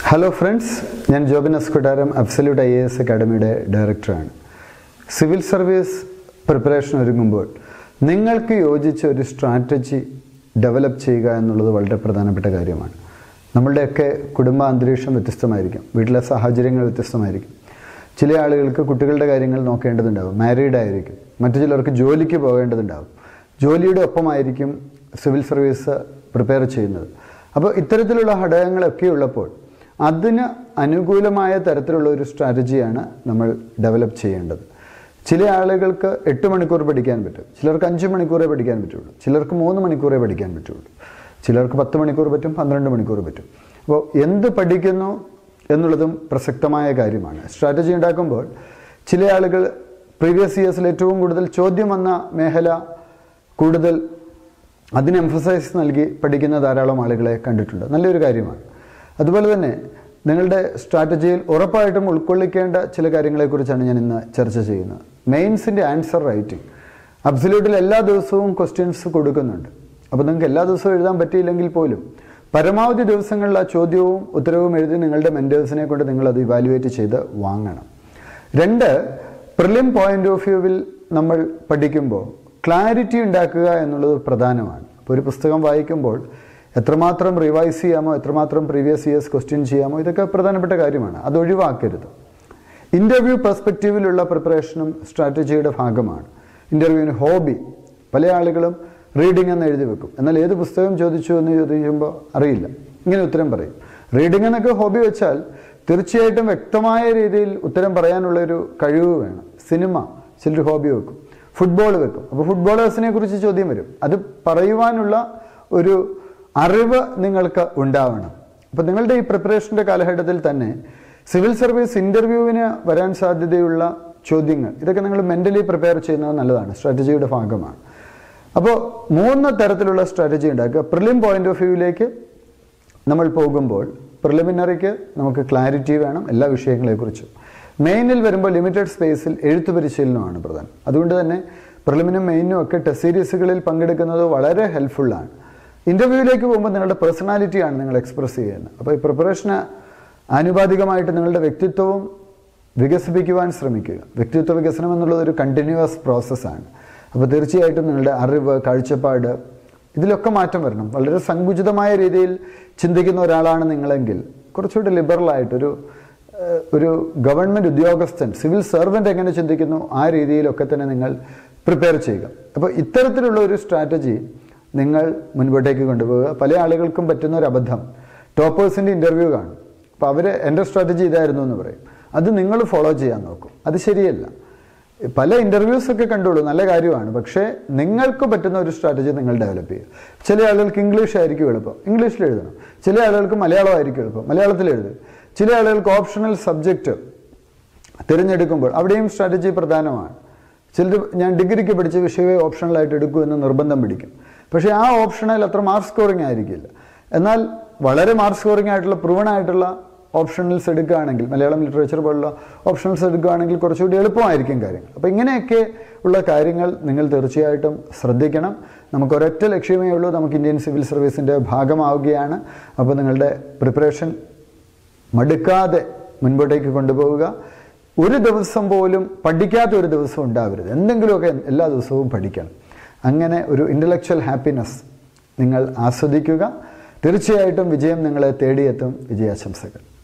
hello friends ഞാൻ ജോബിൻ എസ്കുട്ടാരം absolute I A S അക്കാഡമിയുടെ ഡയറക്ടറാണ് സിവിൽ സർവീസ് പ്രിപ്പറേഷൻ ഒരുങ്ങുമ്പോൾ നിങ്ങൾക്ക് യോജിച്ച ഒരു സ്ട്രാറ്റജി ഡെവലപ്പ് ചെയ്യുക എന്നുള്ളത് വളരെ പ്രധാനപ്പെട്ട കാര്യമാണ് നമ്മളുടെയൊക്കെ കുടുംബ അന്തരീക്ഷം വ്യത്യസ്തമായിരിക്കും വീട്ടിലെ സാഹചര്യങ്ങൾ വ്യത്യസ്തമായിരിക്കും ചില ആളുകൾക്ക് കുട്ടികളുടെ കാര്യങ്ങൾ നോക്കേണ്ടതുണ്ടാവും മാരീഡ് ആയിരിക്കും മറ്റു ചിലർക്ക് ജോലിക്ക് പോകേണ്ടതുണ്ടാവും ജോലിയുടെ ഒപ്പമായിരിക്കും സിവിൽ സർവീസ് പ്രിപ്പയർ ചെയ്യുന്നത് അപ്പോൾ ഇത്തരത്തിലുള്ള ഘടകങ്ങളൊക്കെ ഉള്ളപ്പോൾ അതിന് അനുകൂലമായ തരത്തിലുള്ള ഒരു സ്ട്രാറ്റജിയാണ് നമ്മൾ ഡെവലപ്പ് ചെയ്യേണ്ടത് ചില ആളുകൾക്ക് എട്ട് മണിക്കൂർ പഠിക്കാൻ പറ്റും ചിലർക്ക് അഞ്ച് മണിക്കൂറേ പഠിക്കാൻ പറ്റുള്ളൂ ചിലർക്ക് മൂന്ന് മണിക്കൂറേ പഠിക്കാൻ പറ്റുള്ളൂ ചിലർക്ക് പത്ത് മണിക്കൂർ പറ്റും പന്ത്രണ്ട് മണിക്കൂർ പറ്റും അപ്പോൾ എന്ത് പഠിക്കുന്നു എന്നുള്ളതും പ്രസക്തമായ കാര്യമാണ് സ്ട്രാറ്റജി ഉണ്ടാക്കുമ്പോൾ ചില ആളുകൾ പ്രീവിയസ് ഇയേഴ്സിൽ ഏറ്റവും കൂടുതൽ ചോദ്യം വന്ന മേഖല കൂടുതൽ അതിന് എംഫസൈസ് നൽകി പഠിക്കുന്ന ധാരാളം ആളുകളെ കണ്ടിട്ടുണ്ട് നല്ലൊരു കാര്യമാണ് അതുപോലെ തന്നെ നിങ്ങളുടെ സ്ട്രാറ്റജിയിൽ ഉറപ്പായിട്ടും ഉൾക്കൊള്ളിക്കേണ്ട ചില കാര്യങ്ങളെക്കുറിച്ചാണ് ഞാൻ ഇന്ന് ചർച്ച ചെയ്യുന്നത് മെയിൻസിൻ്റെ ആൻസർ റൈറ്റിംഗ് അബ്സല്യൂട്ടിൽ എല്ലാ ദിവസവും ക്വസ്റ്റ്യൻസ് കൊടുക്കുന്നുണ്ട് അപ്പോൾ നിങ്ങൾക്ക് എല്ലാ ദിവസവും എഴുതാൻ പറ്റിയില്ലെങ്കിൽ പോലും പരമാവധി ദിവസങ്ങളിൽ ആ ചോദ്യവും ഉത്തരവും എഴുതി നിങ്ങളുടെ മെൻറ്റേഴ്സിനെ കൊണ്ട് നിങ്ങളത് ഇവാലുവേറ്റ് ചെയ്ത് വാങ്ങണം രണ്ട് പ്രിലിം പോയിന്റ് ഓഫ് വ്യൂവിൽ നമ്മൾ പഠിക്കുമ്പോൾ ക്ലാരിറ്റി ഉണ്ടാക്കുക എന്നുള്ളത് പ്രധാനമാണ് ഇപ്പോൾ ഒരു പുസ്തകം വായിക്കുമ്പോൾ എത്രമാത്രം റിവൈസ് ചെയ്യാമോ എത്രമാത്രം പ്രീവിയസ് ഇയേഴ്സ് ക്വസ്റ്റ്യൻ ചെയ്യാമോ ഇതൊക്കെ പ്രധാനപ്പെട്ട കാര്യമാണ് അത് ഒഴിവാക്കരുത് ഇൻ്റർവ്യൂ പെർസ്പെക്റ്റീവിലുള്ള പ്രിപ്പറേഷനും സ്ട്രാറ്റജിയുടെ ഭാഗമാണ് ഇൻ്റർവ്യൂവിന് ഹോബി പല ആളുകളും റീഡിംഗ് എന്ന് എഴുതി വെക്കും എന്നാൽ ഏത് പുസ്തകം ചോദിച്ചു എന്ന് ചോദിക്കുമ്പോൾ അറിയില്ല ഇങ്ങനെ ഉത്തരം പറയും റീഡിംഗ് എന്നൊക്കെ ഹോബി വെച്ചാൽ തീർച്ചയായിട്ടും വ്യക്തമായ രീതിയിൽ ഉത്തരം പറയാനുള്ള ഒരു കഴിവ് വേണം സിനിമ ചിലർ ഹോബി വെക്കും ഫുട്ബോൾ വെക്കും അപ്പോൾ ഫുട്ബോളേഴ്സിനെ കുറിച്ച് ചോദ്യം വരും അത് പറയുവാനുള്ള ഒരു അറിവ് നിങ്ങൾക്ക് ഉണ്ടാവണം അപ്പോൾ നിങ്ങളുടെ ഈ പ്രിപ്പറേഷൻ്റെ കാലഘട്ടത്തിൽ തന്നെ സിവിൽ സർവീസ് ഇൻ്റർവ്യൂവിന് വരാൻ സാധ്യതയുള്ള ചോദ്യങ്ങൾ ഇതൊക്കെ നിങ്ങൾ മെൻ്റലി പ്രിപ്പയർ ചെയ്യുന്നത് നല്ലതാണ് സ്ട്രാറ്റജിയുടെ ഭാഗമാണ് അപ്പോൾ മൂന്ന് തരത്തിലുള്ള സ്ട്രാറ്റജി ഉണ്ടാക്കുക പ്രിലിം പോയിന്റ് ഓഫ് വ്യൂവിലേക്ക് നമ്മൾ പോകുമ്പോൾ പ്രിലിമിനറിക്ക് നമുക്ക് ക്ലാരിറ്റി വേണം എല്ലാ വിഷയങ്ങളെക്കുറിച്ചും മെയിനിൽ വരുമ്പോൾ ലിമിറ്റഡ് സ്പേസിൽ എഴുത്തു പരിശീലനമാണ് പ്രധാനം അതുകൊണ്ട് തന്നെ പ്രിലിമിനും മെയിനും ഒക്കെ ടെസ്റ്റ് സീരീസുകളിൽ പങ്കെടുക്കുന്നത് വളരെ ഹെൽപ്ഫുള്ളാണ് ഇൻ്റർവ്യൂവിലേക്ക് പോകുമ്പോൾ നിങ്ങളുടെ പേഴ്സണാലിറ്റിയാണ് നിങ്ങൾ എക്സ്പ്രസ് ചെയ്യുന്നത് അപ്പോൾ ഈ പ്രിപ്പറേഷന് ആനുപാതികമായിട്ട് നിങ്ങളുടെ വ്യക്തിത്വവും വികസിപ്പിക്കുവാൻ ശ്രമിക്കുക വ്യക്തിത്വ വികസനം എന്നുള്ളത് ഒരു കണ്ടിന്യൂവസ് പ്രോസസ്സാണ് അപ്പോൾ തീർച്ചയായിട്ടും നിങ്ങളുടെ അറിവ് കാഴ്ചപ്പാട് ഇതിലൊക്കെ മാറ്റം വരണം വളരെ സങ്കുചിതമായ രീതിയിൽ ചിന്തിക്കുന്ന ഒരാളാണ് നിങ്ങളെങ്കിൽ കുറച്ചുകൂടി ലിബറലായിട്ടൊരു ഒരു ഗവൺമെൻറ് ഉദ്യോഗസ്ഥൻ സിവിൽ സർവൻ്റ് എങ്ങനെ ചിന്തിക്കുന്നു ആ രീതിയിലൊക്കെ തന്നെ നിങ്ങൾ പ്രിപ്പയർ ചെയ്യുക അപ്പോൾ ഇത്തരത്തിലുള്ള ഒരു സ്ട്രാറ്റജി നിങ്ങൾ മുൻപോട്ടേക്ക് കൊണ്ടുപോവുക പല ആളുകൾക്കും പറ്റുന്ന ഒരു അബദ്ധം ടോപ്പേഴ്സിൻ്റെ ഇൻ്റർവ്യൂ കാണും അപ്പോൾ അവർ എൻ്റെ സ്ട്രാറ്റജി ഇതായിരുന്നു എന്ന് പറയും അത് നിങ്ങൾ ഫോളോ ചെയ്യാൻ നോക്കും അത് ശരിയല്ല പല ഇൻ്റർവ്യൂസ് ഒക്കെ കണ്ടോളൂ നല്ല കാര്യമാണ് പക്ഷേ നിങ്ങൾക്ക് പറ്റുന്ന ഒരു സ്ട്രാറ്റജി നിങ്ങൾ ഡെവലപ്പ് ചെയ്യുക ചില ആളുകൾക്ക് ഇംഗ്ലീഷ് ആയിരിക്കും എളുപ്പം ഇംഗ്ലീഷിൽ എഴുതണം ചില ആളുകൾക്ക് മലയാളമായിരിക്കും എളുപ്പം മലയാളത്തിൽ എഴുതുക ചില ആളുകൾക്ക് ഓപ്ഷണൽ സബ്ജക്റ്റ് തിരഞ്ഞെടുക്കുമ്പോൾ അവിടെയും സ്ട്രാറ്റജി പ്രധാനമാണ് ചിലർ ഞാൻ ഡിഗ്രിക്ക് പഠിച്ച വിഷയമേ ഓപ്ഷണലായിട്ട് എടുക്കൂ എന്ന് നിർബന്ധം പിടിക്കും പക്ഷേ ആ ഓപ്ഷണൽ അത്ര മാർക്ക് സ്കോറിംഗ് ആയിരിക്കില്ല എന്നാൽ വളരെ മാർക്ക് സ്കോറിംഗ് ആയിട്ടുള്ള പ്രൂവൺ ആയിട്ടുള്ള ഓപ്ഷണൽസ് എടുക്കുകയാണെങ്കിൽ മലയാളം ലിറ്ററേച്ചർ പോലുള്ള ഓപ്ഷണൽസ് എടുക്കുകയാണെങ്കിൽ കുറച്ചുകൂടി എളുപ്പമായിരിക്കും കാര്യങ്ങൾ അപ്പോൾ ഇങ്ങനെയൊക്കെ ഉള്ള കാര്യങ്ങൾ നിങ്ങൾ തീർച്ചയായിട്ടും ശ്രദ്ധിക്കണം നമുക്ക് ഒരൊറ്റ ലക്ഷ്യമേ ഉള്ളൂ നമുക്ക് ഇന്ത്യൻ സിവിൽ സർവീസിൻ്റെ ഭാഗമാവുകയാണ് അപ്പോൾ നിങ്ങളുടെ പ്രിപ്പറേഷൻ മടുക്കാതെ മുൻപോട്ടേക്ക് കൊണ്ടുപോവുക ഒരു ദിവസം പോലും പഠിക്കാത്ത ഒരു ദിവസം ഉണ്ടാവരുത് എന്തെങ്കിലുമൊക്കെ എല്ലാ ദിവസവും പഠിക്കണം അങ്ങനെ ഒരു ഇൻ്റലക്ച്വൽ ഹാപ്പിനെസ് നിങ്ങൾ ആസ്വദിക്കുക തീർച്ചയായിട്ടും വിജയം നിങ്ങളെ തേടിയെത്തും വിജയാശംസകൾ